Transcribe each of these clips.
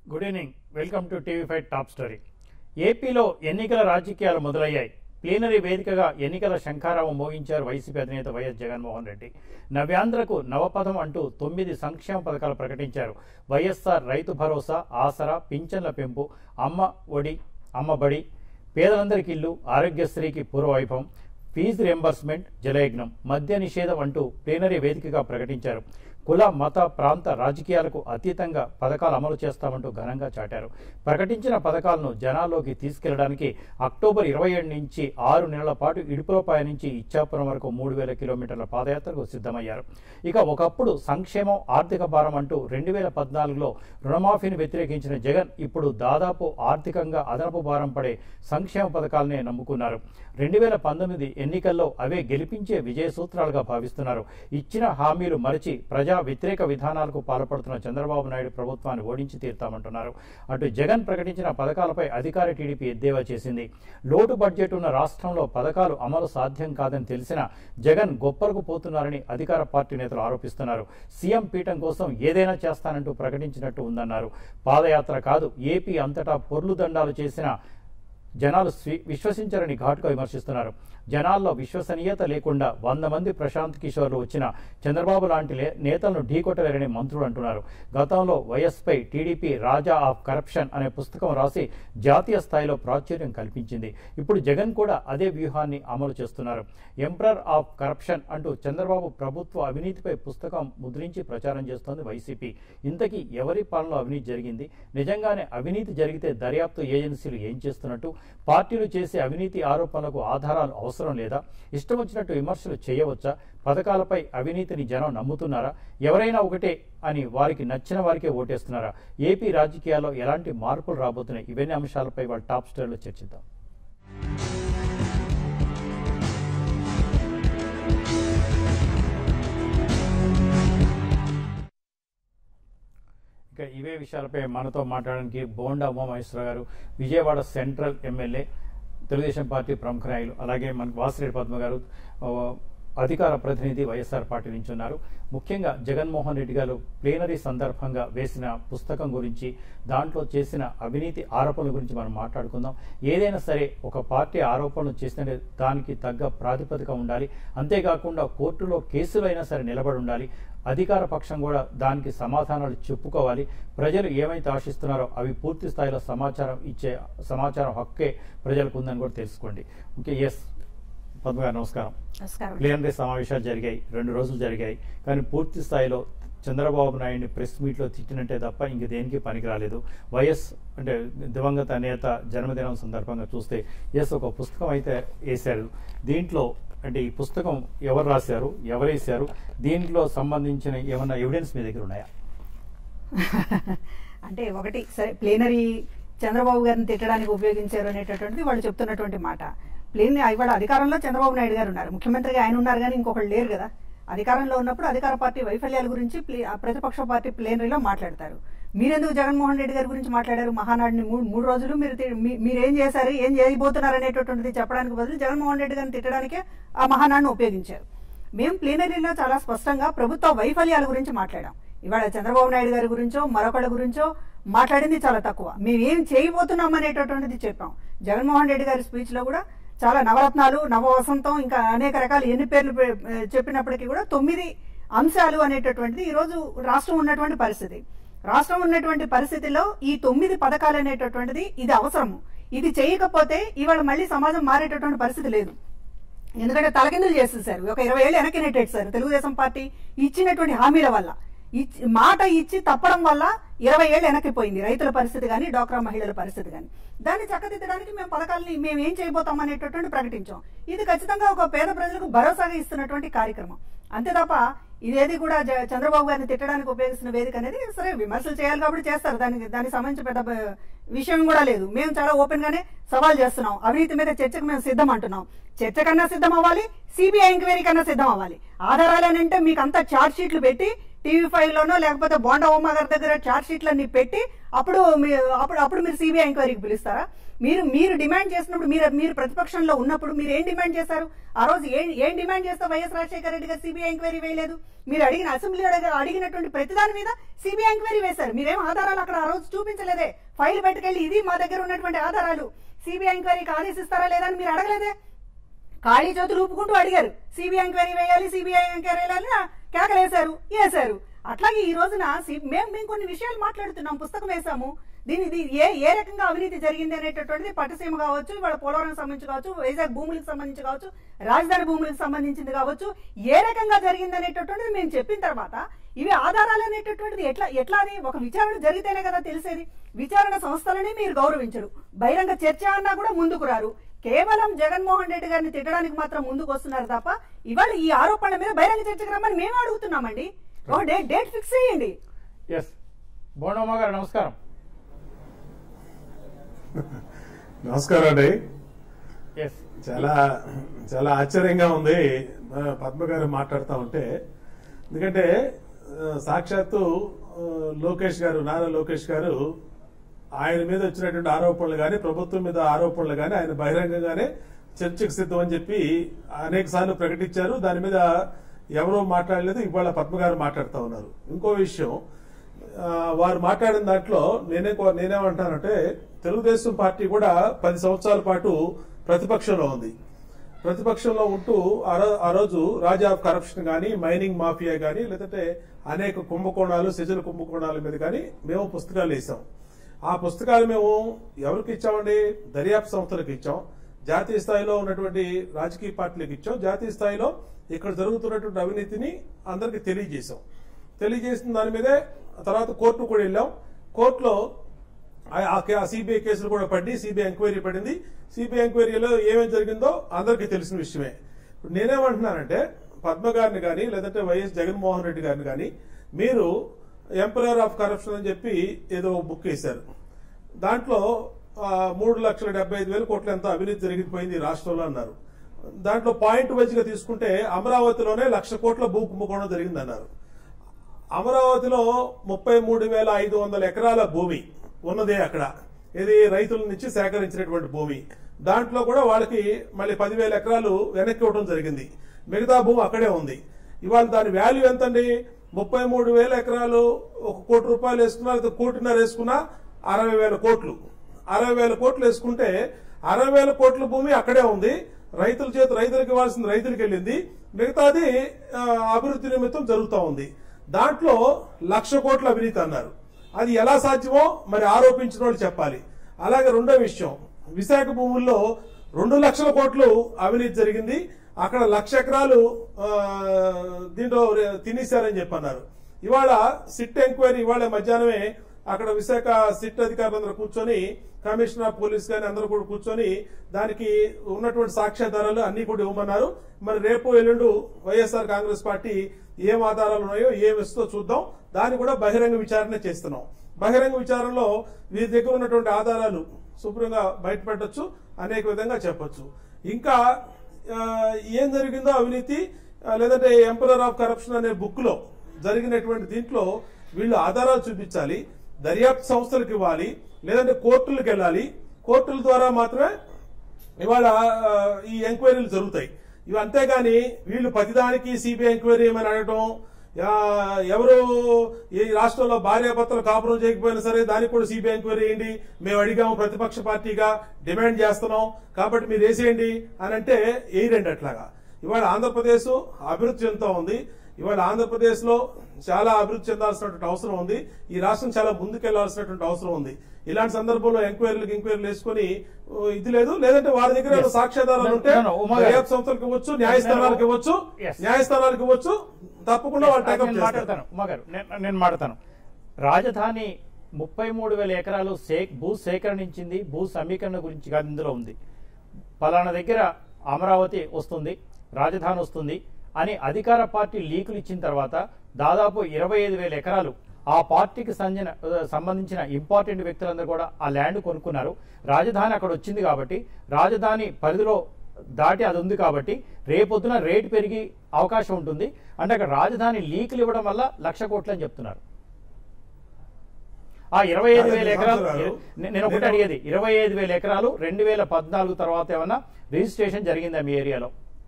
Good evening welcome to TV five top story ఏపీలో ఎన్నికల రాజకీయాలు మొదలయ్యాయి ప్లీనరీ వేదికగా ఎన్నికల శంఖారావం మోగించారు వైసీపీ అధినేత వైఎస్ జగన్మోహన్ రెడ్డి నవ్యాంధ్రకు నవపథం అంటూ తొమ్మిది సంక్షేమ పథకాలు ప్రకటించారు వైఎస్ఆర్ రైతు భరోసా ఆసరా పింఛన్ల పెంపు అమ్మ ఒడి అమ్మబడి పేదలందరికీ ఇల్లు ఆరోగ్యశ్రీకి పూర్వవైభవం ఫీజు రియంబర్స్మెంట్ జలయజ్ఞం మద్య నిషేధం అంటూ ప్లీనరీ వేదికగా ప్రకటించారు కుల మత ప్రాంత రాజకీయాలకు అతీతంగా పథకాలు అమలు చేస్తామంటూ ఘనంగా చాటారు ప్రకటించిన పథకాలను జనాల్లోకి తీసుకెళ్లడానికి అక్టోబర్ ఇరవై ఏడు నుంచి ఆరు నెలల పాటు ఇడుపులపాయ నుంచి ఇచ్చాపురం వరకు మూడు వేల కిలోమీటర్ల పాదయాత్రకు సిద్ధమయ్యారు ఇక ఒకప్పుడు సంక్షేమం ఆర్థిక భారం అంటూ రెండు వేల పద్నాలుగులో రుణమాఫీని వ్యతిరేకించిన జగన్ ఇప్పుడు దాదాపు ఆర్థికంగా అదనపు భారం పడే సంక్షేమ పథకాలనే నమ్ముకున్నారు రెండు వేల పంతొమ్మిది ఎన్నికల్లో అవే గెలిపించే విజయ సూత్రాలుగా భావిస్తున్నారు ఇచ్చిన హామీలు మరచి ప్రజా వ్యతిరేక విధానాలకు పాల్పడుతున్న చంద్రబాబు నాయుడు ప్రభుత్వాన్ని ఓడించి తీరుతామంటున్నారు అటు జగన్ ప్రకటించిన పథకాలపై అధికార టీడీపీ ఎద్దేవా చేసింది లోటు బడ్జెట్ ఉన్న రాష్ట్రంలో పథకాలు అమలు సాధ్యం కాదని తెలిసినా జగన్ గొప్పలకు పోతున్నారని అధికార పార్టీ నేతలు ఆరోపిస్తున్నారు సీఎం పీఠం కోసం ఏదైనా చేస్తానంటూ ప్రకటించినట్టు ఉందన్నారు పాదయాత్ర కాదు ఏపీ అంతటా పొర్లు దండాలు చేసిన జనాలు స్వీ విశ్వసించరని ఘాటుగా విమర్శిస్తున్నారు జనాల్లో విశ్వసనీయత లేకుండా వంద మంది ప్రశాంత్ కిషోర్లు వచ్చిన చంద్రబాబు లాంటి లే- నేతలను ఢీకొట్టలేరని మంత్రులు అంటున్నారు గతంలో వైఎస్పై టీడీపీ రాజా ఆఫ్ కరప్షన్ అనే పుస్తకం రాసి జాతీయ స్థాయిలో ప్రాచుర్యం కల్పించింది ఇప్పుడు జగన్ కూడా అదే వ్యూహాన్ని అమలు చేస్తున్నారు ఎంపరర్ ఆఫ్ కరప్షన్ అంటూ చంద్రబాబు ప్రభుత్వ అవినీతిపై పుస్తకం ముద్రించి ప్రచారం చేస్తోంది వైసీపీ ఇంతకీ ఎవరి పాలనలో అవినీతి జరిగింది నిజంగానే అవినీతి జరిగితే దర్యాప్తు ఏజెన్సీలు ఏం చేస్తున్నట్టు పార్టీలు చేసే అవినీతి ఆరోపణలకు ఆధారాలు అవసరం లేదా ఇష్టం వచ్చినట్టు విమర్శలు చేయవచ్చా పథకాలపై అవినీతిని జనం నమ్ముతున్నారా ఎవరైనా ఒకటే అని వారికి నచ్చిన వారికే ఓటేస్తున్నారా ఏపీ రాజకీయాల్లో ఎలాంటి మార్పులు రాబోతున్నాయి ఇవన్నీ అంశాలపై వాళ్ళ టాప్ స్టోరీలో చర్చిద్దాం ఇక ఇవే విషయాలపై మనతో మాట్లాడడానికి బోండా ఉమామహేశ్వర గారు Vijayawada Central MLA Telugudesam Party ప్రముఖ నాయకులు అలాగే మనకు వాసిరెడ్డి పద్మ గారు ఆ, అధికార ప్రతినిధి వైఎస్ఆర్ పార్టీ నుంచి ఉన్నారు ముఖ్యంగా జగన్మోహన్ రెడ్డి గారు ప్లేనరీ సందర్భంగా వేసిన పుస్తకం గురించి దాంట్లో చేసిన అవినీతి ఆరోపణల గురించి మనం మాట్లాడుకుందాం ఏదైనా సరే ఒక పార్టీ ఆరోపణలు చేసిన దానికి తగ్గ ప్రాతిపదిక ఉండాలి అంతేకాకుండా కోర్టులో కేసులు అయినా సరే నిలబడి ఉండాలి అధికార పక్షం కూడా దానికి సమాధానాలు చెప్పుకోవాలి ప్రజలు ఏమైతే ఆశిస్తున్నారో అవి పూర్తి స్థాయిలో సమాచారం ఇచ్చే సమాచారం హక్కే ప్రజలకు ఉందని కూడా తెలుసుకోండి ఓకే ఎస్ పద్మ గారు నమస్కారం నమస్కారం ప్లేనరీ సమావేశాలు జరిగాయి రెండు రోజులు జరిగాయి కానీ పూర్తి స్థాయిలో చంద్రబాబు నాయుడిని ప్రెస్ మీట్లో తిట్టినట్టే తప్ప ఇంక దేనికి పనికి రాలేదు వైఎస్ అంటే దివంగత నేత జన్మదినం సందర్భంగా చూస్తే ఎస్ ఒక పుస్తకం అయితే వేశారు దీంట్లో అంటే ఈ పుస్తకం ఎవరు రాశారు ఎవరు వేశారు దీంట్లో సంబంధించిన ఏమన్నా ఎవిడెన్స్ మీ దగ్గర ఉన్నాయా అంటే ఒకటి సరే ప్లేనరీ చంద్రబాబు గారిని తిట్టడానికి ఉపయోగించారు అనేటటువంటిది వాళ్ళు చెప్తున్నటువంటి మాట ప్లేన్ ఇవాళ అధికారంలో చంద్రబాబు నాయుడు గారు ఉన్నారు ముఖ్యమంత్రిగా ఆయన ఉన్నారు కానీ ఇంకొకళ్ళు లేరు కదా అధికారంలో ఉన్నప్పుడు అధికార పార్టీ వైఫల్యాల గురించి ప్లే- ఆ ప్రతిపక్ష పార్టీ ప్లేనరీలో మాట్లాడతారు మీరెందుకు జగన్మోహన్ రెడ్డి గారి గురించి మాట్లాడారు మహానాడిని మూడు మూడు రోజులు మీరు తి- మీ- మీరేం చేశారు ఏం చేయబోతున్నారు అనేటటువంటిది చెప్పడానికి బదులు జగన్మోహన్ రెడ్డి గారిని తిట్టడానికే ఆ మహానాడిని ఉపయోగించారు మేము ప్లీనరీలో చాలా స్పష్టంగా ప్రభుత్వ వైఫల్యాల గురించి మాట్లాడాం ఇవాళ చంద్రబాబు నాయుడు గారి గురించో మరొకళ్ళ గురించో మాట్లాడింది చాలా తక్కువ మేము ఏం చేయబోతున్నాం అనేటటువంటిది చెప్పాం జగన్మోహన్ రెడ్డి గారి స్పీచ్ లో కూడా చాలా నవరత్నాలు నవ వసంతం ఇంకా అనేక రకాల ఎన్ని పేర్లు పె- చెప్పినప్పటికీ కూడా తొమ్మిది అంశాలు అనేటటువంటిది ఈ రోజు రాష్ట్రం ఉన్నటువంటి పరిస్థితి రాష్ట్రం ఉన్నటువంటి పరిస్థితిలో ఈ తొమ్మిది పథకాలు అనేటటువంటిది ఇది అవసరము ఇది చేయకపోతే ఇవాళ మళ్ళీ సమాజం మారేటటువంటి పరిస్థితి లేదు ఎందుకంటే తలకిందులు చేసేసారు ఒక ఇరవై ఏళ్ళు వెనక్కి నెట్టేసారు తెలుగుదేశం పార్టీ ఇచ్చినటువంటి హామీల వల్ల ఇచ్చి- మాట ఇచ్చి తప్పడం వల్ల ఇరవై ఏళ్ళు వెనక్కిపోయింది రైతుల పరిస్థితి కానీ డోక్రా మహిళల పరిస్థితి కానీ దాన్ని చక్కదిద్దడానికి మేము పథకాలని మేము ఏం చేయబోతాం అనేటటువంటి ప్రకటించాం ఇది ఖచ్చితంగా ఒక పేద ప్రజలకు భరోసాగా ఇస్తున్నటువంటి కార్యక్రమం అంతే తప్ప ఇదేది కూడా జ- చంద్రబాబు గారిని తిట్టడానికి ఉపయోగిస్తున్న వేదిక అనేది సరే విమర్శలు చేయాలి కాబట్టి చేస్తారు దానికి దానికి సంబంధించి పెద్ద బ- విషయం కూడా లేదు మేము చాలా ఓపెన్ గానే సవాల్ చేస్తున్నాం అవినీతి మీద చర్చకు మేము సిద్ధం అంటున్నాం చర్చ కన్నా సిద్ధం అవ్వాలి సిబిఐ ఎంక్వైరీ కన్నా సిద్ధం అవ్వాలి ఆధారాలు అని అంటే మీకు అంతా చార్జ్ షీట్లు పెట్టి టీవీ ఫైవ్ లోనో లేకపోతే బోండా ఉమ్మ గారి దగ్గర చార్జ్ షీట్లన్నీ పెట్టి అప్పుడు మీ- అప్పుడు అప్పుడు మీరు సిబిఐ ఎంక్వైరీకి పిలుస్తారా మీరు మీరు డిమాండ్ చేసినప్పుడు మీరు మీరు ప్రతిపక్షంలో ఉన్నప్పుడు మీరు ఏం డిమాండ్ చేశారు ఆ రోజు ఏం ఏం డిమాండ్ చేస్తే వైఎస్ రాజశేఖర రెడ్డి గారు సిబిఐ ఎంక్వైరీ వేయలేదు మీరు అడిగిన అసెంబ్లీ అడిగ- అడిగినటువంటి ప్రతిదాని మీద సిబిఐ ఎంక్వైరీ వేశారు మీరేం ఆధారాలు అక్కడ ఆ రోజు చూపించలేదే ఫైల్ పెట్టుకెళ్ళి ఇది మా దగ్గర ఉన్నటువంటి ఆధారాలు సిబిఐ ఎంక్వైరీకి ఆదేశిస్తారా లేదా అని మీరు అడగలేదే ఖాళీ చేతులు ఊపుకుంటూ అడిగారు సిబిఐ ఎంక్వైరీ వేయాలి సిబిఐ ఎంక్వైరీ వేయాలని కేకలేశారు వేశారు అట్లాగే ఈ రోజున సి- మేము మేము కొన్ని విషయాలు మాట్లాడుతున్నాం పుస్తకం వేశాము దీని ఇది ఏ ఏ రకంగా అవినీతి జరిగింది అనేటటువంటిది పట్టుసీమ కావచ్చు ఇవాళ పోలవరం సంబంధించి కావచ్చు వైజాగ్ భూములకు సంబంధించి కావచ్చు రాజధాని భూములకు సంబంధించింది కావచ్చు ఏ రకంగా జరిగింది అనేటటువంటిది మేము చెప్పిన తర్వాత ఇవి ఆధారాలు అనేటటువంటిది ఎట్లా ఎట్లా అని ఒక విచారణ జరిగితేనే కదా తెలిసేది విచారణ సంస్థలని మీరు గౌరవించరు బహిరంగ చర్చ అన్నా కూడా ముందుకు రారు కేవలం జగన్మోహన్ రెడ్డి గారిని తిట్టడానికి మాత్రం ముందుకు వస్తున్నారు తప్ప ఇవాళ ఈ ఆరోపణల మీద బహిరంగ చర్చకు రమ్మని మేము అడుగుతున్నామండి ఒక డేట్ డేట్ ఫిక్స్ చేయండి ఎస్ బోండమ్మ గారు నమస్కారం నమస్కారం అండి ఎస్ చాలా చాలా ఆశ్చర్యంగా ఉంది ఆ, పద్మ గారు మాట్లాడుతూ ఉంటే ఎందుకంటే ఆ, సాక్షాత్తు ఆ, లోకేష్ గారు నారా లోకేష్ గారు ఆయన మీద వచ్చినటువంటి ఆరోపణలు కానీ ప్రభుత్వం మీద ఆరోపణలు కానీ ఆయన బహిరంగంగానే చర్చకు సిద్ధం అని చెప్పి అనేక సార్లు ప్రకటించారు దాని మీద ఎవరూ మాట్లాడలేదు ఇవాళ పద్మ గారు మాట్లాడుతూ ఉన్నారు ఇంకో విషయం ఆ, వారు మాట్లాడిన దాంట్లో నేనే కో- నేనేమంటానంటే తెలుగుదేశం పార్టీ కూడా పది సంవత్సరాల పాటు ప్రతిపక్షంలో ఉంది ప్రతిపక్షంలో ఉంటూ ఆ రో- ఆ రోజు రాజా ఆఫ్ కరప్షన్ కానీ మైనింగ్ మాఫియా కానీ లేదంటే అనేక కుంభకోణాలు సిజల కుంభకోణాల మీద కానీ మేము పుస్తకాలు వేసాం ఆ పుస్తకాలు మేము ఎవరికి ఇచ్చామండి దర్యాప్తు సంస్థలకు ఇచ్చాం జాతీయ స్థాయిలో ఉన్నటువంటి రాజకీయ పార్టీలకు ఇచ్చాం జాతీయ స్థాయిలో ఇక్కడ జరుగుతున్నటువంటి అవినీతిని అందరికి తెలియజేశాం తెలియజేసిన దాని మీదే తర్వాత కోర్టు కూడా వెళ్ళాం కోర్టులో ఆ- ఆ కే- ఆ సిబిఐ కేసులు కూడా పడి సిబిఐ ఎంక్వైరీ పడింది సిబిఐ ఎంక్వైరీలో ఏమేమి జరిగిందో అందరికీ తెలిసిన విషయమే ఇప్పుడు నేనేమంటున్నానంటే పద్మ గారిని కానీ లేదంటే వైఎస్ జగన్మోహన్ రెడ్డి గారిని కానీ మీరు ఎంపరర్ ఆఫ్ కరప్షన్ అని చెప్పి ఏదో బుక్ వేశారు దాంట్లో ఆ, మూడు లక్షల డెబ్బై ఐదు వేల కోట్ల ఎంత అవినీతి జరిగిపోయింది ఈ రాష్ట్రంలో అన్నారు దాంట్లో పాయింట్ వైజ్ గా తీసుకుంటే అమరావతిలోనే లక్ష కోట్ల భూ కుంభకోణం జరిగిందన్నారు అమరావతిలో ముప్పై మూడు వేల ఐదు వందల ఎకరాల భూమి ఉన్నదే అక్కడ ఇది రైతుల నుంచి సేకరించినటువంటి భూమి దాంట్లో కూడా వాళ్ళకి మళ్ళీ పదివేల ఎకరాలు వెనక్కి ఇవ్వడం జరిగింది మిగతా భూమి అక్కడే ఉంది ఇవాళ దాని వాల్యూ ఎంతండి ముప్పై మూడు వేల ఎకరాలు ఒక కోటి రూపాయలు వేసుకున్నా లేదా కోటిన్నర వేసుకున్నా అరవై వేల కోట్లు అరవై వేల కోట్లు వేసుకుంటే అరవై వేల కోట్ల భూమి అక్కడే ఉంది రైతుల చేత రైతులకు ఇవ్వాల్సింది రైతులకు వెళ్ళింది మిగతాది ఆ, అభివృద్ధి నిమిత్తం జరుగుతూ ఉంది దాంట్లో లక్ష కోట్ల అవినీతి అన్నారు అది ఎలా సాధ్యమో మరి ఆరోపించిన వాళ్ళు చెప్పాలి అలాగే రెండో విషయం విశాఖ భూముల్లో రెండు లక్షల కోట్లు అవినీతి జరిగింది అక్కడ లక్ష ఎకరాలు ఆ, దీంట్లో తినేశారని చెప్పన్నారు ఇవాళ సిట్ ఎంక్వైరీ ఇవాళ మధ్యాహ్నమే అక్కడ విశాఖ సిట్ అధికారులందరూ కూర్చొని కమిషనర్ ఆఫ్ పోలీస్ గాని అందరూ కూడా కూర్చొని దానికి ఉన్నటువంటి సాక్ష్యాధారాలు అన్ని కూడా ఇవ్వమన్నారు మరి రేపు ఎల్లుండు వైఎస్ఆర్ కాంగ్రెస్ పార్టీ ఏం ఆధారాలు ఉన్నాయో ఏం ఇస్తో చూద్దాం దాన్ని కూడా బహిరంగ విచారణ చేస్తున్నాం బహిరంగ విచారణలో వీరి దగ్గర ఉన్నటువంటి ఆధారాలు శుభ్రంగా బయటపెట్టొచ్చు అనేక విధంగా చెప్పొచ్చు ఇంకా ఆ, ఏం జరిగిందో అవినీతి ఆ, లేదంటే ఎంపరర్ ఆఫ్ కరప్షన్ అనే బుక్ లో జరిగినటువంటి దీంట్లో వీళ్ళు ఆధారాలు చూపించాలి దర్యాప్తు సంస్థలకు ఇవ్వాలి లేదంటే కోర్టులకు వెళ్ళాలి కోర్టుల ద్వారా మాత్రమే ఇవాళ ఆ, ఈ ఎంక్వైరీలు జరుగుతాయి ఇవి అంతేగాని వీళ్ళు ప్రతిదానికి సిబిఐ ఎంక్వైరీ ఏమని అడగటం ఆ, ఎవరు ఈ రాష్ట్రంలో భార్యాభర్తలు కాపురం చేయకపోయినా సరే దానికి కూడా సిబిఐ ఎంక్వైరీ చేయండి మేము అడిగాము ప్రతిపక్ష పార్టీగా డిమాండ్ చేస్తున్నాం కాబట్టి మీరు వేసేయండి అని అంటే వేయరండి అట్లాగా ఇవాళ ఆంధ్రప్రదేశ్ అభివృద్ధి చెందుతూ ఉంది ఇవాళ ఆంధ్రప్రదేశ్ లో చాలా అభివృద్ధి చెందాల్సినటువంటి అవసరం ఉంది ఈ రాష్ట్రం చాలా ముందుకెళ్లాల్సినటువంటి అవసరం ఉంది ఇలాంటి సందర్భంలో ఎంక్వైరీలకు ఎంక్వైరీలు వేసుకొని ఓ, ఇది లేదు లేదంటే వారి దగ్గర Yes. సాక్ష్యాధారాలు ఉంటే No, no, ఉమా గారు. దర్యాప్తు సంస్థలకు ఇవ్వచ్చు న్యాయస్థానాలకు ఇవ్వచ్చు Yes. న్యాయస్థానాలకు ఇవ్వచ్చు తప్పకుండా వాళ్ళు నేను టేకప్ చేస్తారు మాట్లాడతాను ఉమా గారు నేను- నేను మాట్లాడతాను రాజధాని ముప్పై మూడు వేల ఎకరాలు సే భూ సేకరణించింది భూ సమీకరణ గురించి కాదు ఇందులో ఉంది పలానా దగ్గర అమరావతి వస్తుంది రాజధాని వస్తుంది అని అధికార పార్టీ లీకులు ఇచ్చిన తర్వాత దాదాపు ఇరవై ఐదు వేల ఎకరాలు ఆ పార్టీకి సంజన సంబంధించిన ఇంపార్టెంట్ వ్యక్తులందరూ కూడా ఆ ల్యాండ్ కొనుక్కున్నారు రాజధాని అక్కడ వచ్చింది కాబట్టి రాజధాని పరిధిలో దాటి అది ఉంది కాబట్టి రేపొద్దున రేటు పెరిగి అవకాశం ఉంటుంది అంటే అక్కడ రాజధాని లీకులు ఇవ్వడం వల్ల లక్ష కోట్లు అని చెప్తున్నారు ఆ ఇరవై ఐదు వేల కాదు, ఎకరాలు రాజు గారు. నే- నేను ఒకటి నేను- అడిగేది ఇరవై ఐదు వేల ఎకరాలు రెండు వేల పద్నాలుగు తర్వాత ఏమన్నా రిజిస్ట్రేషన్ జరిగిందా మీ ఏరియాలో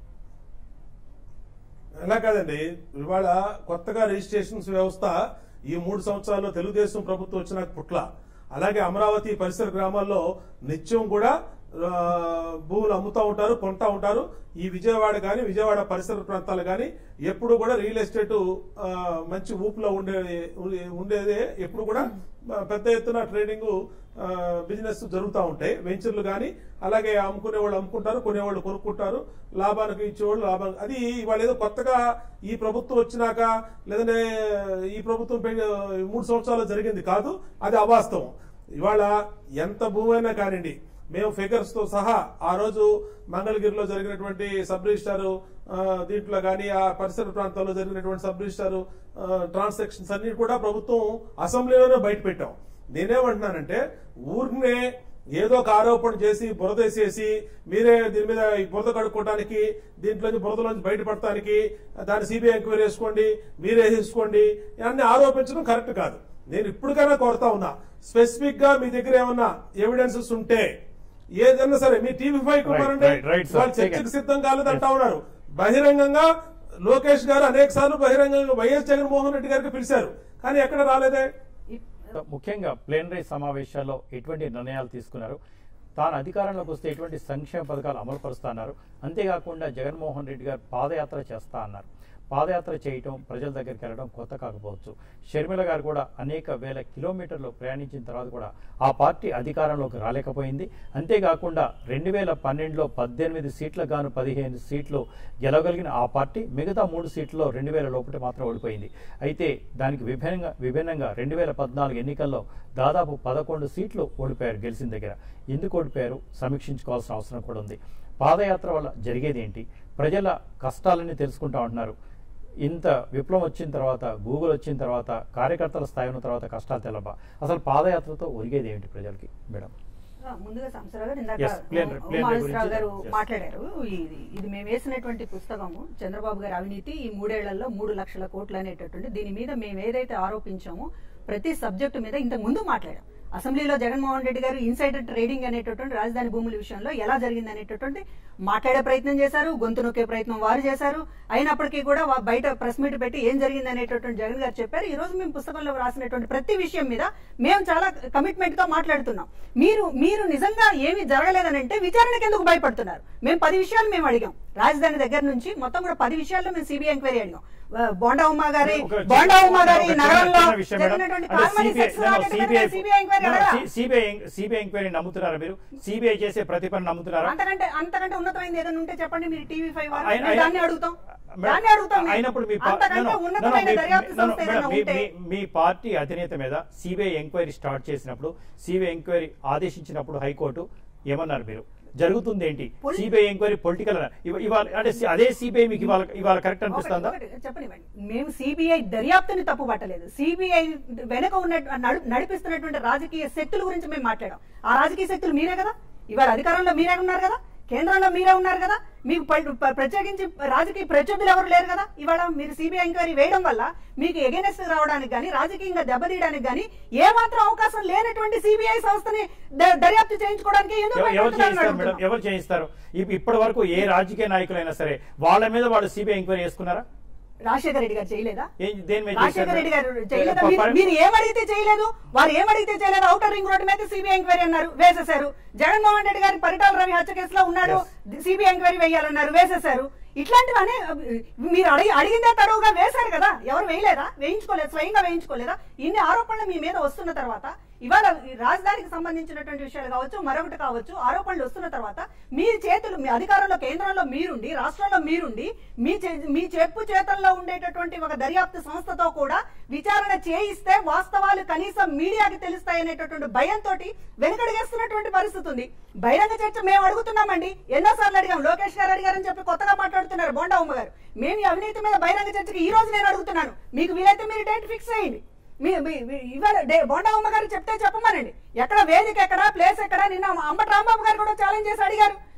ఎలా కాదండి ఇవాళ కొత్తగా రిజిస్ట్రేషన్స్ వ్యవస్థ ఈ మూడు సంవత్సరాల్లో తెలుగుదేశం ప్రభుత్వం వచ్చినాక పుట్ల అలాగే అమరావతి పరిసర గ్రామాల్లో నిత్యం కూడా ఆ, భూములు అమ్ముతా ఉంటారు కొంటా ఉంటారు ఈ విజయవాడ కానీ విజయవాడ పరిసర ప్రాంతాలు కానీ ఎప్పుడు కూడా రియల్ ఎస్టేట్ ఆ, మంచి ఊపులో ఉండే ఉండేదే ఎప్పుడు కూడా ఆ, పెద్ద ఎత్తున ట్రేడింగ్ బిజినెస్ జరుగుతూ ఉంటాయి వెంచర్లు కానీ అలాగే అమ్ముకునే వాళ్ళు అమ్ముకుంటారు కొనేవాళ్ళు కొనుక్కుంటారు లాభానికి ఇచ్చేవాళ్ళు లాభం అది ఇవాళ ఏదో కొత్తగా ఈ ప్రభుత్వం వచ్చినాక లేదంటే ఈ ప్రభుత్వం పె- మూడు సంవత్సరాలు జరిగింది కాదు అది అవాస్తవం ఇవాళ ఎంత భూమి అయినా కానివ్వండి మేము ఫిగర్స్ తో సహా ఆ రోజు మంగళగిరిలో జరిగినటువంటి సబ్ రిజిస్టార్ దీంట్లో కానీ ఆ పరిసర ప్రాంతాల్లో జరిగినటువంటి సబ్ రిజిస్టార్ ట్రాన్సాక్షన్స్ అన్ని కూడా ప్రభుత్వం అసెంబ్లీలోనే బయట పెట్టాం నేనేమంటున్నానంటే ఊరినే ఏదో ఒక ఆరోపణ చేసి బురదేసేసి మీరే దీని మీద ఈ బురద కడుక్కోవడానికి దీంట్లోంచి బురదలోంచి బయటపడటానికి దాన్ని సిబిఐ ఎంక్వైరీ చేసుకోండి మీరే తీసుకోండి అన్ని ఆరోపించడం కరెక్ట్ కాదు నేను ఇప్పటికైనా కోరుతా ఉన్నా స్పెసిఫిక్ గా మీ దగ్గర ఏమన్నా ఎవిడెన్సెస్ ఉంటే ఏదన్నా సరే మీ టీవీ ఫైవ్ కుమారండి right, right, sir. వాళ్ళు Take చర్చకు it. సిద్ధం కాలేదంటా ఉన్నారు బహిరంగంగా లోకేష్ గారు అనేక సార్లు బహిరంగంగా వైఎస్ జగన్మోహన్ రెడ్డి గారికి పిలిచారు కానీ ఎక్కడ రాలేదే ముఖ్యంగా ప్లేనరీ సమావేశాల్లో ఎటువంటి నిర్ణయాలు తీసుకున్నారు తాను అధికారంలోకి వస్తే ఎటువంటి సంక్షేమ పథకాలు అమలు పరుస్తా అన్నారు అంతేకాకుండా జగన్మోహన్ రెడ్డి గారు పాదయాత్ర చేస్తా అన్నారు పాదయాత్ర చేయటం ప్రజల దగ్గరికి వెళ్ళడం కొత్త కాకపోవచ్చు షర్మిల గారు కూడా అనేక వేల కిలోమీటర్లు ప్రయాణించిన తర్వాత కూడా ఆ పార్టీ అధికారంలోకి రాలేకపోయింది అంతేకాకుండా రెండు వేల పన్నెండులో పద్దెనిమిది సీట్లకు గాను పదిహేను సీట్లు గెలవగలిగిన ఆ పార్టీ మిగతా మూడు సీట్లలో రెండు వేల లోపల మాత్రం ఓడిపోయింది అయితే దానికి విభిన్నంగా విభిన్నంగా రెండు వేల పద్నాలుగు ఎన్నికల్లో దాదాపు పదకొండు సీట్లు ఓడిపోయారు గెలిచిన దగ్గర ఎందుకు ఓడిపోయారు సమీక్షించుకోవాల్సిన అవసరం కూడా ఉంది పాదయాత్ర వల్ల జరిగేది ఏంటి ప్రజల కష్టాలన్నీ తెలుసుకుంటా ఉంటున్నారు ఇంత విప్లవం వచ్చిన తర్వాత గూగుల్ వచ్చిన తర్వాత కార్యకర్తల స్థాయి ఉన్న తర్వాత కష్టాలు తెలప అసలు పాదయాత్రతో ఒరిగేది ఏమిటి ప్రజలకి మేడం ఆ, ముందుగా సంసరావు గారు ఇందాక Yes, plain- plain ఉమాశ్రావు గురించి, గారు yes. మాట్లాడారు ఇది ఇది మేము వేసినటువంటి పుస్తకము చంద్రబాబు గారి అవినీతి ఈ మూడేళ్లలో మూడు లక్షల కోట్లు అనేటటువంటి దీని మీద మేము ఏదైతే ఆరోపించామో ప్రతి సబ్జెక్టు మీద ఇంతకు ముందు మాట్లాడాం అసెంబ్లీలో జగన్మోహన్ రెడ్డి గారు ఇన్సైడర్ ట్రేడింగ్ అనేటటువంటి రాజధాని భూముల విషయంలో ఎలా జరిగింది అనేటటువంటి మాట్లాడే ప్రయత్నం చేశారు గొంతు నొక్కే ప్రయత్నం వారు చేశారు అయినప్పటికీ కూడా వా- బయట ప్రెస్ మీట్ పెట్టి ఏం జరిగింది అనేటటువంటి జగన్ గారు చెప్పారు ఈ రోజు మేము పుస్తకంలో రాసినటువంటి ప్రతి విషయం మీద మేము చాలా కమిట్మెంట్ గా మాట్లాడుతున్నాం మీరు మీరు నిజంగా ఏమీ జరగలేదని అంటే విచారణకు ఎందుకు భయపడుతున్నారు మేము పది విషయాలు మేము అడిగాం రాజధాని దగ్గర నుంచి మొత్తం కూడా పది విషయాల్లో మేము సిబిఐ ఎంక్వైరీ అడిగాం ఆ, బోండా ఉమ్మా గారి ఒక చిన్న- బోండా ఉమ్మా గారి ఒక చిన్న- నగరంలో చిన్న విషయం మేడం. జరిగినటువంటి అంటే కార్మని CBI sex no, no, racket మీద CBI CBI enquiry no, no, అడగరా? C- CBI ఎం- CBI ఎంక్వైరీ నమ్ముతున్నారా మీరు సిబిఐ చేసే ప్రతి పని నమ్ముతున్నారా అంతకంటే అంతకంటే ఉన్నతమైనది ఏదైనా ఉంటే చెప్పండి మీరు టీవీ ఫైవ్ వారు ఆయన- మేము ఆయన- దాన్ని అడుగుతాం మేడం, దాన్ని అడుగుతాం మేము. అయినప్పుడు మీ పా- అంతకంటే no, no, no, no, ఉన్నతమైన మీ- దర్యాప్తు no, no, సంస్థ ఏదైనా మేడం, మీ- ఉంటే మీ- మీ పార్టీ అధినేత మీద సిబిఐ ఎంక్వైరీ స్టార్ట్ చేసినప్పుడు సిబిఐ ఎంక్వైరీ ఆదేశించినప్పుడు హైకోర్టు ఏమన్నారు మీరు జరుగుతుంది ఏంటి Poli- సిబిఐ ఎంక్వైరీ పొలిటికల్ ఇవాళ అంటే సి- అదే సిబిఐ మీకు ఇవాళ ఇవాళ కరెక్ట్ ఒకటి- అనిపిస్తుందా ఒకటి చెప్పనివ్వండి మేము సిబిఐ దర్యాప్తుని తప్పు పట్టలేదు సిబిఐ వెనక ఉన్న నడు- నడిపిస్తున్నటువంటి రాజకీయ శక్తుల గురించి మేము మాట్లాడాం ఆ రాజకీయ శక్తులు మీరే కదా ఇవాళ అధికారంలో మీరే ఉన్నారు కదా కేంద్రంలో మీరే ఉన్నారు కదా మీకు ప- ప- ప్రత్యేకించి రాజకీయ ప్రత్యర్థులు ఎవరు లేరు కదా ఇవాళ మీరు సిబిఐ ఎంక్వైరీ వేయడం వల్ల మీకు ఎగెనెస్ట్ రావడానికి కానీ రాజకీయంగా దెబ్బతీయడానికి కానీ ఏ మాత్రం అవకాశం లేనటువంటి సిబిఐ సంస్థని ద- దర్యాప్తు చేయించుకోవడానికి ఎందుకు ఎవ- ఎవరు భయపడుతున్నారని చేయిస్తారు మేడం అడుగుతున్నాం. ఎవరు చేయిస్తారు ఇప్- ఇప్పటి వరకు ఏ రాజకీయ నాయకులైనా సరే వాళ్ళ మీద వాళ్ళు సిబిఐ ఎంక్వైరీ చేసుకున్నారా రాజశేఖర రెడ్డి గారు చేయలేదా ఏం- దేని మీద రాజశేఖర చేశారు? రెడ్డి గారు చేయలేదా ప- మీరు- ప- మీరు ఏమడిగితే చేయలేదు వారు ఏమడిగితే చేయలేదు అవుటర్ రింగ్ రోడ్డు మీద సిబిఐ ఎంక్వైరీ అన్నారు వేసేశారు జగన్మోహన్ రెడ్డి గారి పరిటాల రవి హత్య కేసులో ఉన్నాడు సిబిఐ ఎంక్వైరీ వేయాలన్నారు వేసేశారు ఇట్లాంటివన్నీ మీరు అడిగి అడిగిందే తరువుగా వేశారు కదా ఎవరు వేయలేదా వేయించుకోలేదు స్వయంగా వేయించుకోలేదా ఇన్ని ఆరోపణలు మీ మీద వస్తున్న తర్వాత ఇవాళ ఈ రాజధానికి సంబంధించినటువంటి విషయాలు కావచ్చు మరొకటి కావచ్చు ఆరోపణలు వస్తున్న తర్వాత మీ చేతులు మీ అధికారంలో కేంద్రంలో మీరుండి రాష్ట్రంలో మీరుండి మీ చే- మీ చెప్పు చేతల్లో ఉండేటటువంటి ఒక దర్యాప్తు సంస్థతో కూడా విచారణ చేయిస్తే వాస్తవాలు కనీసం మీడియాకి తెలుస్తాయనేటటువంటి భయంతో వెనుకడిగేస్తున్నటువంటి పరిస్థితి ఉంది బహిరంగ చర్చ మేము అడుగుతున్నామండి ఎన్నోసార్లు అడిగాం లోకేష్ గారు అడిగారని చెప్పి కొత్తగా మాట్లాడుతున్నారు బోండా ఉమ్మ గారు మేము ఈ అవినీతి మీద బహిరంగ చర్చకి ఈ రోజు నేను అడుగుతున్నాను మీకు వీలైతే మీరు డేట్ ఫిక్స్ చేయండి మీ మీ- మీ- ఇవాళ డే- బోండా ఉమ్మ గారు చెప్తే చెప్పమనండి ఎక్కడ వేదిక ఎక్కడ ప్లేస్ ఎక్కడ నిన్న అంబటి రాంబాబు గారు కూడా ఛాలెంజ్ చేసి అడిగారు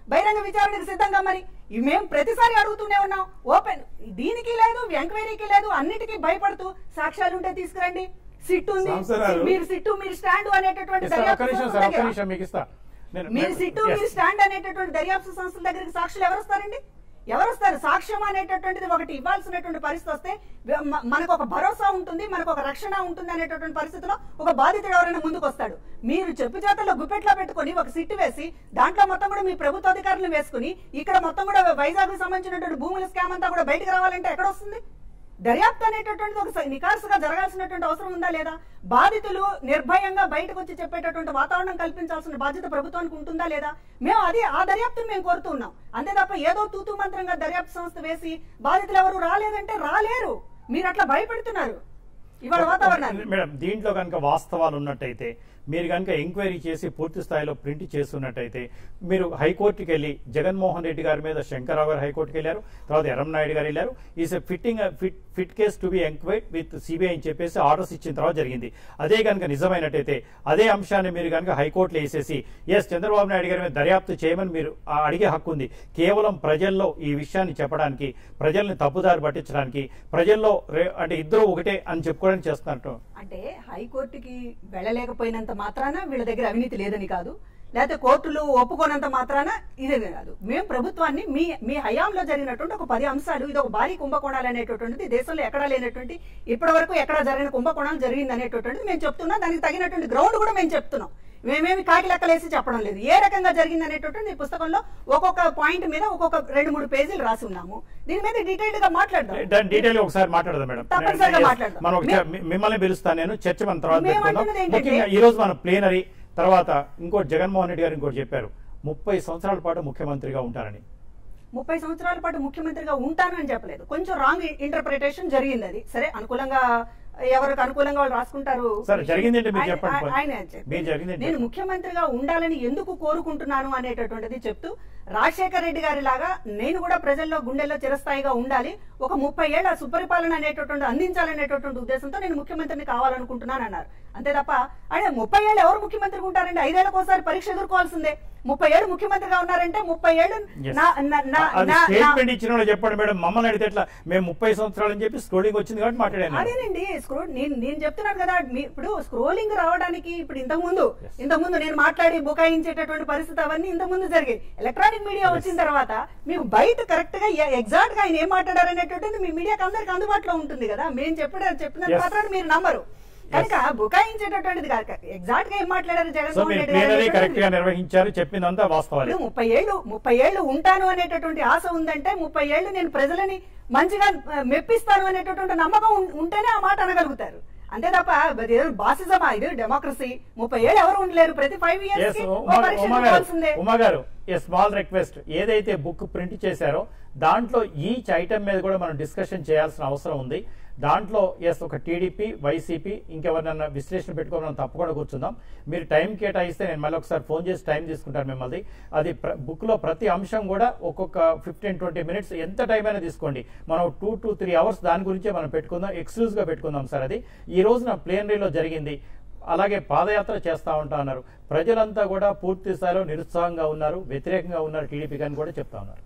బహిరంగ విచారణకు సిద్ధంగా మరి ఇవి మేము ప్రతిసారి అడుగుతూనే ఉన్నాం ఓపెన్ దీనికి లేదు ఎంక్వైరీకి లేదు అన్నిటికీ భయపడుతూ సాక్ష్యాలు ఉంటే తీసుకురండి సిట్టు ఉంది సంవత్సరాలు. మీరు సిట్టు మీరు స్టాండ్ అనేటటువంటి ఇస్తా, ఒక్క దర్యాప్తు నిమిషం సంస్థల సార్ ఒక్క దగ్గర. నిమిషం మీకు ఇస్తా నేను- మీరు నేను- సిట్టు yes. మీరు స్టాండ్ అనేటటువంటి దర్యాప్తు సంస్థల దగ్గరికి సాక్షులు ఎవరు వస్తారండి ఎవరు వస్తారు సాక్ష్యం అనేటటువంటిది ఒకటి ఇవ్వాల్సినటువంటి పరిస్థితి వస్తే మ- మనకు ఒక భరోసా ఉంటుంది మనకు ఒక రక్షణ ఉంటుంది అనేటటువంటి పరిస్థితిలో ఒక బాధితుడు ఎవరైనా ముందుకు వస్తాడు మీరు చెప్పు చేతల్లో గుప్పెట్లో పెట్టుకొని ఒక సిట్టు వేసి దాంట్లో మొత్తం కూడా మీ ప్రభుత్వ అధికారులు వేసుకుని ఇక్కడ మొత్తం కూడా వైజాగ్ కు సంబంధించినటువంటి భూముల స్కామ్ అంతా కూడా బయటకు రావాలంటే ఎక్కడ వస్తుంది దర్యాప్తు అనేటటువంటిది ఒక స- నికార్సుగా జరగాల్సినటువంటి అవసరం ఉందా లేదా బాధితులు నిర్భయంగా బయటకు వచ్చి చెప్పేటటువంటి వాతావరణం కల్పించాల్సిన బాధ్యత ప్రభుత్వానికి ఉంటుందా లేదా మేము అది ఆ దర్యాప్తును మేము కోరుతున్నాం అంతే తప్ప ఏదో తూతూ మంత్రంగా దర్యాప్తు సంస్థ వేసి బాధితులు ఎవరు రాలేదంటే రాలేరు మీరు అట్లా భయపెడుతున్నారు ఇవాళ వాతావరణాన్ని మేడం దీంట్లో కనుక వాస్తవాలు ఉన్నట్టయితే మీరు కనుక ఎంక్వైరీ చేసి పూర్తి స్థాయిలో ప్రింట్ చేస్తున్నట్టయితే మీరు హైకోర్టుకి వెళ్ళి జగన్మోహన్ రెడ్డి గారి మీద శంకరరావు గారు హైకోర్టుకి వెళ్ళారు తర్వాత ఎర్రంనాయుడు గారు వెళ్ళారు is fitting fit fit case to be enquired with CBI అని చెప్పేసి ఆర్డర్స్ ఇచ్చిన తర్వాత జరిగింది అదే కనుక నిజమైనట్టయితే అదే అంశాన్ని మీరు కనుక హైకోర్టులో వేసేసి ఎస్ చంద్రబాబు నాయుడు గారి మీద దర్యాప్తు చేయమని మీరు ఆ అడిగే హక్కు ఉంది కేవలం ప్రజల్లో ఈ విషయాన్ని చెప్పడానికి ప్రజల్ని తప్పుదారి పట్టించడానికి ప్రజల్లో రే- అంటే ఇద్దరు ఒకటే అని చెప్పుకోవడానికి చేస్తున్నట్టు అంటే హైకోర్టుకి వెళ్ళలేకపోయినంత మాత్రాన వీళ్ళ దగ్గర అవినీతి లేదని కాదు లేకపోతే కోర్టులు ఒప్పుకోనంత మాత్రాన ఇదే కాదు మేము ప్రభుత్వాన్ని మీ మీ హయాంలో జరిగినటువంటి ఒక పది అంశాలు ఇది ఒక భారీ కుంభకోణాలు అనేటటువంటిది దేశంలో ఎక్కడా లేనటువంటి ఇప్పటి వరకు ఎక్కడ జరిగిన కుంభకోణాలు జరిగింది అనేటటువంటిది మేము చెప్తున్నాం దానికి తగినటువంటి గ్రౌండ్ కూడా మేము చెప్తున్నాం మేమేమి కాకి లెక్కలేసి చెప్పడం లేదు ఏ రకంగా జరిగింది అనేటటువంటి ఈ పుస్తకంలో ఒక్కొక్క పాయింట్ మీద ఒక్కొక్క రెండు మూడు పేజీలు రాసి ఉన్నాము దీని మీద డీటెయిల్డ్ గా మాట్లాడదాం దాని డీటెయిల్ ఒకసారి మాట్లాడదాం మేడం తప్పనిసరిగా Yes, మాట్లాడదాం. మనం ఒక చ- మి- మిమ్మల్ని పిలుస్తాను నేను చర్చ మన తర్వాత మేము పెట్టుకుందాం అంటున్నది ఏంటంటే- ముఖ్యంగా ఈ రోజు మనం ప్లేనరీ తర్వాత ఇంకోటి జగన్మోహన్ రెడ్డి గారు ఇంకోటి చెప్పారు ముప్పై సంవత్సరాల పాటు ముఖ్యమంత్రిగా ఉంటారని ముప్పై సంవత్సరాల పాటు ముఖ్యమంత్రిగా ఉంటాను అని చెప్పలేదు కొంచెం రాంగ్ ఇంటర్ప్రిటేషన్ జరిగింది అది సరే అనుకూలంగా ఎవరికి అనుకూలంగా వాళ్ళు రాసుకుంటారు సరే, జరిగిందేంటి మీరు ఆయన- చెప్పండి పోనీ. ఆయన చెప్పారు. మీరు జరిగిందేంటి నేను ముఖ్యమంత్రిగా ఉండాలని ఎందుకు కోరుకుంటున్నాను అనేటటువంటిది చెప్తూ రాజశేఖర రెడ్డి గారి లాగా నేను కూడా ప్రజల్లో గుండెల్లో చిరస్థాయిగా ఉండాలి ఒక ముప్పై ఏళ్ల సుపరిపాలన అనేటటువంటి అందించాలనేటటువంటి ఉద్దేశంతో నేను ముఖ్యమంత్రిని కావాలనుకుంటున్నాను అన్నారు అంతే తప్ప ఆయన ముప్పై ఏళ్ళు ఎవరు ముఖ్యమంత్రిగా ఉంటారండి ఐదేళ్లకు ఒకసారి పరీక్ష ఎదుర్కోవాల్సిందే ముప్పై ఏళ్ళు ముఖ్యమంత్రిగా ఉన్నారంటే ముప్పై ఏళ్ళు Yes. నా- నా- నా- అది నా- నా- స్టేట్మెంట్ ఇచ్చిన వాళ్ళు చెప్పండి మేడం మమ్మల్ని అడిగితే ఎట్లా మేము ముప్పై సంవత్సరాలు అని చెప్పి స్క్రోలింగ్ వచ్చింది కాబట్టి మాట్లాడాను అదేనండి స్క్రోల్ నేను నేను చెప్తున్నాను కదా మీ- ఇప్పుడు స్క్రోలింగ్ రావడానికి ఇప్పుడు ఇంతకు ముందు Yes. ఇంతకు ముందు నేను మాట్లాడి బుకాయించేటటువంటి పరిస్థితి అవన్నీ ఇంతకు ముందు జరిగాయి ఎలక్ట్రానిక్ మీడియా వచ్చిన తర్వాత మీకు బయట కరెక్ట్ గా ఎగ్జాక్ట్ గా ఆయన ఏం మాట్లాడారు అనేటటువంటి మీ మీడియాకి అందరికి అందుబాటులో ఉంటుంది కదా మేము చెప్పిన చెప్పినంత Yes. మాత్రాన్ని మీరు నమ్మరు కనుక బుకాయించేటటువంటిది కాదు ఎగ్జాక్ట్ గా ఏం మాట్లాడారు సో జగన్మోహన్ మీరు రెడ్డి గారు ప్లేనరీ కరెక్ట్ అనేటటువంటిది. గా నిర్వహించారు చెప్పిందంతా వాస్తవాలే ఇప్పుడు ముప్పై ఏళ్ళు ముప్పై ఏళ్ళు ఉంటాను అనేటటువంటి ఆశ ఉందంటే ముప్పై ఏళ్ళు నేను ప్రజలని మంచిగా ఆ, మెప్పిస్తాను అనేటటువంటి నమ్మకం ఉం- ఉంటేనే ఆ మాట అనగలుగుతారు అంతే తప్ప ఇది బాసిజమా ఇది డెమోక్రసీ ముప్పై ఏళ్ళు ఎవరు ఉండలేరు ప్రతి ఫైవ్ ఇయర్స్ ఎస్ కి ఓ ఉమా పరీక్ష ఉమా గారు ఎదుర్కోవాల్సిందే. ఉమా గారు ఏ స్మాల్ రిక్వెస్ట్ ఏదైతే బుక్ ప్రింట్ చేశారో దాంట్లో ఈచ్ ఐటమ్ మీద కూడా మనం డిస్కషన్ చేయాల్సిన అవసరం ఉంది దాంట్లో ఎస్ ఒక టీడీపీ వైసీపీ ఇంకెవరినన్నా విశ్లేషణ పెట్టుకోవాలని తప్పకుండా కూర్చుందాం మీరు టైం కేటాయిస్తే నేను మళ్ళీ ఒకసారి ఫోన్ చేసి టైం తీసుకుంటాను మిమ్మల్ని అది బుక్ లో ప్రతి అంశం కూడా ఒక్కొక్క ఫిఫ్టీన్ ట్వంటీ మినిట్స్ ఎంత టైం అయినా తీసుకోండి మనం టూ టు త్రీ అవర్స్ దాని గురించే మనం పెట్టుకుందాం ఎక్స్క్లూజ్ గా పెట్టుకుందాం సార్ అది ఈ రోజున ప్లేనరీలో జరిగింది అలాగే పాదయాత్ర చేస్తా ఉంటా ఉన్నారు ప్రజలంతా కూడా పూర్తి స్థాయిలో నిరుత్సాహంగా ఉన్నారు వ్యతిరేకంగా ఉన్నారు టీడీపీ అని కూడా చెప్తా ఉన్నారు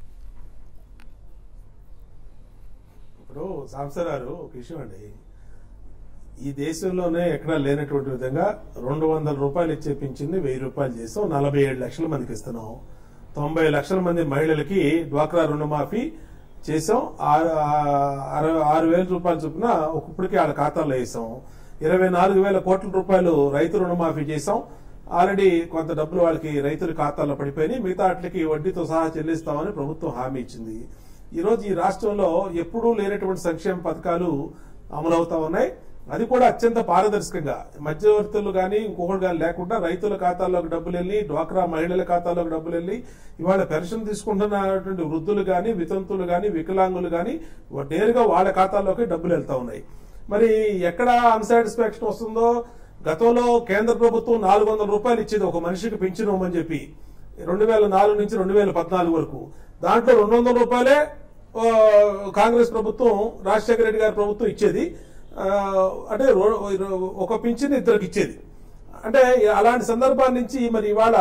ఇప్పుడు సాంసరారు ఒక విషయం అండి ఈ దేశంలోనే ఎక్కడా లేనటువంటి విధంగా రెండు వందల రూపాయలు ఇచ్చే పింఛన్ని వెయ్యి రూపాయలు చేసాం నలభై ఏడు లక్షల మందికి ఇస్తున్నాం తొంభై లక్షల మంది మహిళలకి డ్వాక్రా రుణమాఫీ చేసాం ఆరు ఆరు- ఆరు వేల రూపాయలు చొప్పున ఒక్కొక్కడికి వాళ్ళ ఖాతాలో వేసాం ఇరవై నాలుగు వేల కోట్ల రూపాయలు రైతు రుణమాఫీ చేసాం ఆల్రెడీ కొంత డబ్బులు వాళ్ళకి రైతుల ఖాతాలో పడిపోయినాయి మిగతా వాటికి వడ్డీతో సహా చెల్లిస్తామని ప్రభుత్వం హామీ ఇచ్చింది ఈ రోజు ఈ రాష్ట్రంలో ఎప్పుడూ లేనటువంటి సంక్షేమ పథకాలు అమలవుతా ఉన్నాయి అది కూడా అత్యంత పారదర్శకంగా మధ్యవర్తులు కానీ ఇంకొకటి కానీ లేకుండా రైతుల ఖాతాల్లోకి డబ్బులు వెళ్ళి డ్వాక్రా మహిళల ఖాతాలోకి డబ్బులు వెళ్ళి ఇవాళ పెన్షన్ తీసుకుంటున్నటువంటి వృద్ధులు కానీ వితంతులు కానీ వికలాంగులు కానీ నేరుగా వాళ్ళ ఖాతాల్లోకి డబ్బులు వెళ్తా ఉన్నాయి మరి ఎక్కడ అన్సాటిస్ఫాక్షన్ వస్తుందో గతంలో కేంద్ర ప్రభుత్వం నాలుగు వందల రూపాయలు ఇచ్చేది ఒక మనిషికి పెంచిన అని చెప్పి రెండు వేల నాలుగు నుంచి రెండు వేల పద్నాలుగు వరకు దాంట్లో రెండు వందల రూపాయలే ఆ, కాంగ్రెస్ ప్రభుత్వం రాజశేఖర రెడ్డి గారి ప్రభుత్వం ఇచ్చేది ఆ, అంటే రో- ఒక పింఛన్ ఇద్దరికి ఇచ్చేది అంటే అలాంటి సందర్భాల నుంచి మరి ఇవాళ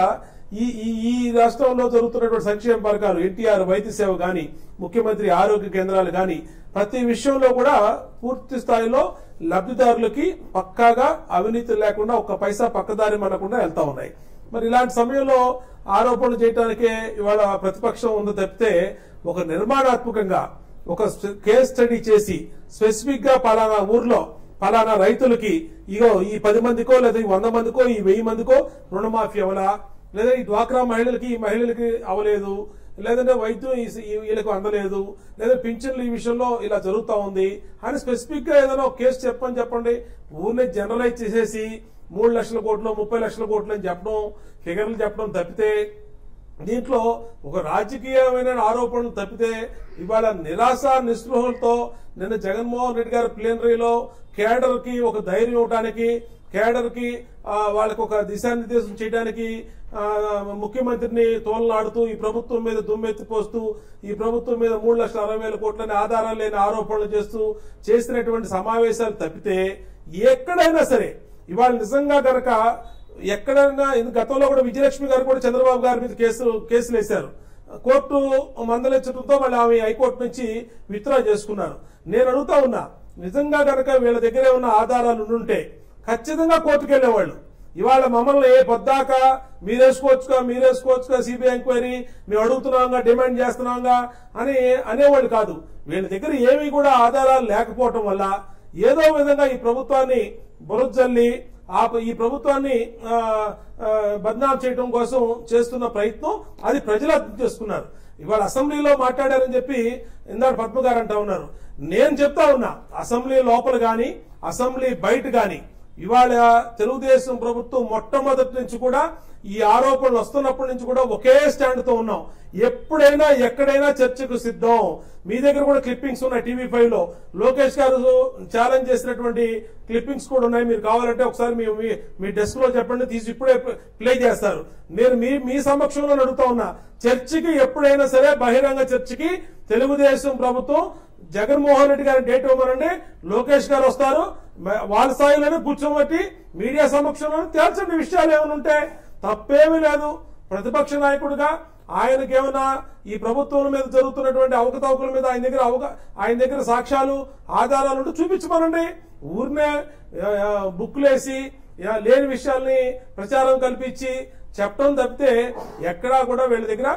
ఈ ఈ ఈ రాష్ట్రంలో జరుగుతున్నటువంటి సంక్షేమ పథకాలు ఎన్టీఆర్ వైద్య సేవ గాని ముఖ్యమంత్రి ఆరోగ్య కేంద్రాలు గాని ప్రతి విషయంలో కూడా పూర్తి స్థాయిలో లబ్ధిదారులకి పక్కాగా అవినీతి లేకుండా ఒక్క పైసా పక్కదారి మనకుండా వెళ్తా ఉన్నాయి మరి ఇలాంటి సమయంలో ఆరోపణలు చేయడానికే ఇవాళ ప్రతిపక్షం ఉంది తప్పితే ఒక నిర్మాణాత్మకంగా ఒక కేస్ స్టడీ చేసి స్పెసిఫిక్ గా పలానా ఊర్లో పలానా రైతులకి ఇగో ఈ పది మందికో లేదా ఈ వంద మందికో ఈ వెయ్యి మందికో రుణమాఫీ అవలా లేదా ఈ డ్వాక్రా మహిళలకి ఈ మహిళలకి అవలేదు లేదంటే వైద్యం ఈ- ఈ- వీళ్ళకు అందలేదు లేదా పింఛన్లు ఈ విషయంలో ఇలా జరుగుతా ఉంది అని స్పెసిఫిక్ గా ఏదైనా ఒక కేసు చెప్పని చెప్పండి ఊరిని జనరలైజ్ చేసేసి మూడు లక్షల కోట్లు ముప్పై లక్షల కోట్లు అని చెప్పడం ఫిగర్లు చెప్పడం తప్పితే దీంట్లో ఒక రాజకీయమైన ఆరోపణలు తప్పితే ఇవాళ నిరాశ నిస్పృహలతో నిన్న జగన్మోహన్ రెడ్డి గారి ప్లేనరీలో కేడర్ కి ఒక ధైర్యం ఇవ్వడానికి కేడర్ కి ఆ, వాళ్ళకి ఒక దిశానిర్దేశం చేయడానికి ఆ, ముఖ్యమంత్రిని తోలనాడుతూ ఈ ప్రభుత్వం మీద దుమ్మెత్తిపోస్తూ ఈ ప్రభుత్వం మీద మూడు లక్షల అరవై వేల కోట్లని ఆధారాలు లేని ఆరోపణలు చేస్తూ చేసినటువంటి సమావేశాలు తప్పితే ఎక్కడైనా సరే ఇవాళ నిజంగా గనక ఎక్కడైనా ఇది గతంలో కూడా విజయలక్ష్మి గారు కూడా చంద్రబాబు గారి మీద కేసు కేసులు వేశారు కోర్టు మందలించడంతో మళ్ళీ ఆమె హైకోర్టు నుంచి విత్డ్రా చేసుకున్నారు నేను అడుగుతా ఉన్నా నిజంగా గనక వీళ్ళ దగ్గరే ఉన్న ఆధారాలు ఉండుంటే ఖచ్చితంగా కోర్టుకు వెళ్ళేవాళ్ళు ఇవాళ మమ్మల్ని పొద్దాక మీరేసుకోవచ్చుగా మీరేసుకోవచ్చుగా సిబిఐ ఎంక్వైరీ మేము అడుగుతున్నాంగా డిమాండ్ చేస్తున్నాంగా అని అనేవాళ్ళు కాదు వీళ్ళ దగ్గర ఏమీ కూడా ఆధారాలు లేకపోవటం వల్ల ఏదో విధంగా ఈ ప్రభుత్వాన్ని బురజల్లి ఆ ఈ ప్రభుత్వాన్ని ఆ, ఆ, బద్నాం చేయడం కోసం చేస్తున్న ప్రయత్నం అది ప్రజలు అర్థం చేసుకున్నారు ఇవాళ అసెంబ్లీలో మాట్లాడారని చెప్పి ఇందాక పద్మ గారు అంటా ఉన్నారు నేను చెప్తా ఉన్నా అసెంబ్లీ లోపల గాని అసెంబ్లీ బయట గాని ఇవాళ తెలుగుదేశం ప్రభుత్వం మొట్టమొదటి నుంచి కూడా ఈ ఆరోపణలు వస్తున్నప్పటి నుంచి కూడా ఒకే స్టాండ్ తో ఉన్నాం ఎప్పుడైనా ఎక్కడైనా చర్చకు సిద్ధం మీ దగ్గర కూడా క్లిప్పింగ్స్ ఉన్నాయి టీవీ ఫైవ్ లో లోకేష్ గారు ఛాలెంజ్ చేసినటువంటి క్లిప్పింగ్స్ కూడా ఉన్నాయి మీరు కావాలంటే ఒకసారి మీ మీ- మీ డెస్క్ లో చెప్పండి తీసి ఇప్పుడే ప్లే చేస్తారు నేను మీ మీ సమక్షంలో అడుగుతా ఉన్నా చర్చికి ఎప్పుడైనా సరే బహిరంగ చర్చికి తెలుగుదేశం ప్రభుత్వం జగన్మోహన్ రెడ్డి గారి డేట్ ఇవ్వమనండి లోకేష్ గారు వస్తారు మ- వాళ్ళ స్థాయిలోనే కూర్చోబట్టి మీడియా సమక్షంలో తేల్చండి విషయాలు ఏమైనా ఉంటే తప్పేమీ లేదు ప్రతిపక్ష నాయకుడిగా ఆయనకేమైనా ఈ ప్రభుత్వం మీద జరుగుతున్నటువంటి అవకతవకల మీద ఆయన దగ్గర అవక ఆయన దగ్గర సాక్ష్యాలు ఆధారాలు ఉంటే చూపించమనండి ఊరినే ఆ, ఆ, బుక్లేసి ఆ, లేని విషయాల్ని ప్రచారం కల్పించి చెప్పడం తప్పితే ఎక్కడా కూడా వీళ్ళ దగ్గర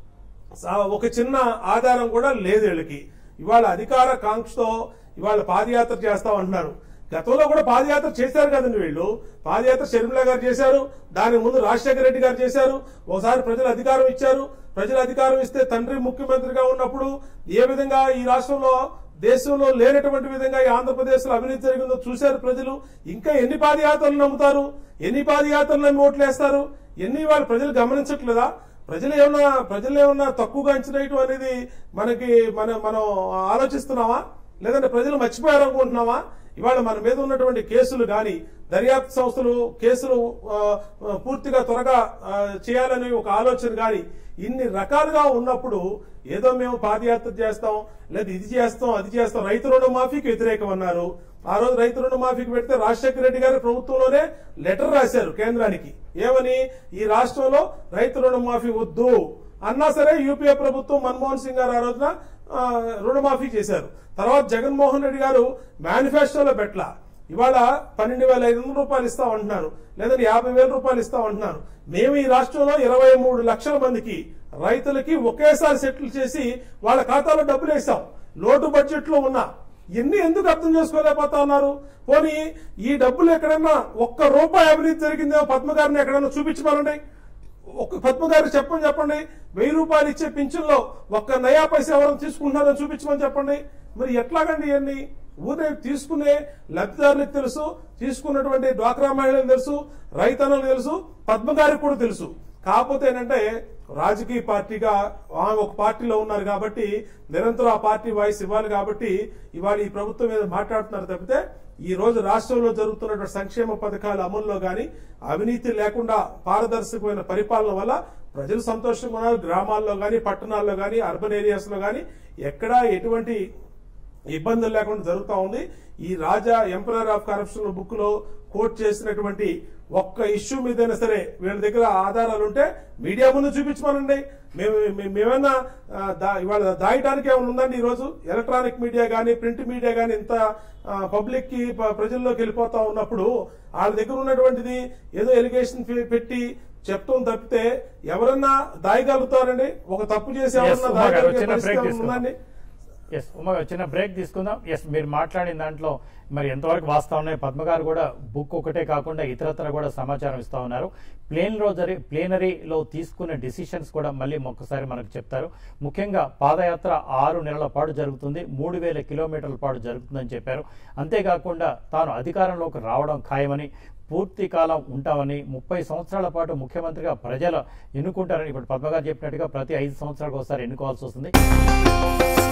సా- ఒక చిన్న ఆధారం కూడా లేదు వీళ్ళకి ఇవాళ అధికార కాంక్షతో ఇవాళ పాదయాత్ర చేస్తామంటున్నారు గతంలో కూడా పాదయాత్ర చేశారు కదండి వీళ్ళు పాదయాత్ర షర్మిల గారు చేశారు దాని ముందు రాజశేఖర రెడ్డి గారు చేశారు ఒకసారి ప్రజలు అధికారం ఇచ్చారు ప్రజలు అధికారం ఇస్తే తండ్రి ముఖ్యమంత్రిగా ఉన్నప్పుడు ఏ విధంగా ఈ రాష్ట్రంలో దేశంలో లేనటువంటి విధంగా ఈ ఆంధ్రప్రదేశ్ లో అవినీతి జరిగిందో చూశారు ప్రజలు ఇంకా ఎన్ని పాదయాత్రలు నమ్ముతారు ఎన్ని పాదయాత్రలు నమ్మి ఓట్లేస్తారు ఎన్ని వాళ్ళు ప్రజలు గమనించట్లేదా ప్రజలు ఏమన్నా ప్రజలు ఏమన్నా తక్కువగా అంచనా వేయటం అనేది మనకి మన మనం ఆలోచిస్తున్నామా లేదంటే ప్రజలు మర్చిపోయారు అనుకుంటున్నామా ఇవాళ మన మీద ఉన్నటువంటి కేసులు గాని దర్యాప్తు సంస్థలు కేసులు ఆ, ఆ, పూర్తిగా త్వరగా ఆ, చేయాలనే ఒక ఆలోచన గాని ఇన్ని రకాలుగా ఉన్నప్పుడు ఏదో మేము పాదయాత్ర చేస్తాం లేదా ఇది చేస్తాం అది చేస్తాం రైతు రుణమాఫీకి వ్యతిరేకం అన్నారు ఆ రోజు రైతు రుణమాఫీకి పెడితే రాజశేఖర రెడ్డి గారి ప్రభుత్వంలోనే లెటర్ రాశారు కేంద్రానికి ఏమని ఈ రాష్ట్రంలో రైతు రుణమాఫీ వద్దు అన్నా సరే యూపీఏ ప్రభుత్వం మన్మోహన్ సింగ్ గారు ఆ రోజున ఆ, రుణమాఫీ చేశారు తర్వాత జగన్మోహన్ రెడ్డి గారు మేనిఫెస్టోలో పెట్టలా ఇవాళ పన్నెండు వేల ఐదు వందల రూపాయలు ఇస్తాం అంటున్నారు లేదంటే యాభై వేల రూపాయలు ఇస్తాం అంటున్నారు మేము ఈ రాష్ట్రంలో ఇరవై మూడు లక్షల మందికి రైతులకి ఒకేసారి సెటిల్ చేసి వాళ్ళ ఖాతాలో డబ్బులు వేసాం లోటు బడ్జెట్ లో ఉన్నా ఎన్ని ఎందుకు అర్థం చేసుకోలేకపోతా ఉన్నారు పోనీ ఈ డబ్బులు ఎక్కడన్నా ఒక్క రూపాయి అవినీతి జరిగిందేమో పద్మ గారిని ఎక్కడన్నా చూపించమనండి ఒక పద్మ గారు చెప్పండి చెప్పండి వెయ్యి రూపాయలు ఇచ్చే పింఛన్లో ఒక్క నయా పైసా ఎవరైనా తీసుకుంటున్నారని చూపించమని చెప్పండి మరి ఎట్లాగండి ఇవన్నీ ఊరే తీసుకునే లబ్ధిదారులకు తెలుసు తీసుకున్నటువంటి డ్వాక్రా మహిళలకు తెలుసు రైతన్నలకు తెలుసు పద్మ గారికి కూడా తెలుసు కాకపోతే ఏంటంటే రాజకీయ పార్టీగా ఆమె ఒక పార్టీలో ఉన్నారు కాబట్టి నిరంతరం ఆ పార్టీ వాయిస్ ఇవ్వాలి కాబట్టి ఇవాళ ఈ ప్రభుత్వం మీద మాట్లాడుతున్నారు తప్పితే ఈ రోజు రాష్ట్రంలో జరుగుతున్నటువంటి సంక్షేమ పథకాల అమల్లో గాని అవినీతి లేకుండా పారదర్శకమైన పరిపాలన వల్ల ప్రజలు సంతోషంగా ఉన్నారు గ్రామాల్లో గాని పట్టణాల్లో గాని అర్బన్ ఏరియాస్ లో గాని ఎక్కడా ఎటువంటి ఇబ్బందులు లేకుండా జరుగుతా ఉంది ఈ Raja Emperor of Corruption book లో కోట్ చేసినటువంటి ఒక్క ఇష్యూ మీదైనా సరే వీళ్ళ దగ్గర ఆధారాలు ఉంటే మీడియా ముందు చూపించమనండి మేము మే- మేమన్నా ఆ, దా- ఇవాళ దాయడానికి ఏమైనా ఉందండి ఈరోజు ఎలక్ట్రానిక్ మీడియా కానీ ప్రింట్ మీడియా కానీ ఇంత పబ్లిక్ కి ప- ప్రజల్లోకి వెళ్ళిపోతా ఉన్నప్పుడు వాళ్ళ దగ్గర ఉన్నటువంటిది ఏదో ఎలిగేషన్ పెట్టి చెప్తాం తప్పితే ఎవరన్నా దాయగలుగుతారండి ఒక తప్పు చేసి Yes, ఎవరన్నా ఉమా గారు, దాయగలిగే చిన్న పరిస్థితి break ఏమైనా ఉందండి ఎస్ ఉమా గారు, చిన్న బ్రేక్ తీసుకుందాం ఎస్ మీరు మాట్లాడిన దాంట్లో మరి ఎంతవరకు వాస్తవం ఉన్నాయి పద్మ గారు కూడా బుక్ ఒకటే కాకుండా ఇతరత్ర కూడా సమాచారం ఇస్తా ఉన్నారు ప్లేన్ లో జరి ప్లేనరీలో తీసుకునే డిసిషన్స్ కూడా మళ్ళీ ఒక్కసారి మనకు చెప్తారు ముఖ్యంగా పాదయాత్ర ఆరు నెలల పాటు జరుగుతుంది మూడు వేల కిలోమీటర్ల పాటు జరుగుతుందని చెప్పారు అంతేకాకుండా తాను అధికారంలోకి రావడం ఖాయమని పూర్తి కాలం ఉంటామని ముప్పై సంవత్సరాల పాటు ముఖ్యమంత్రిగా ప్రజలు ఎన్నుకుంటారని ఇప్పుడు పద్మ గారు చెప్పినట్టుగా ప్రతి ఐదు సంవత్సరాలకు ఒకసారి ఎన్నుకోవాల్సి వస్తుంది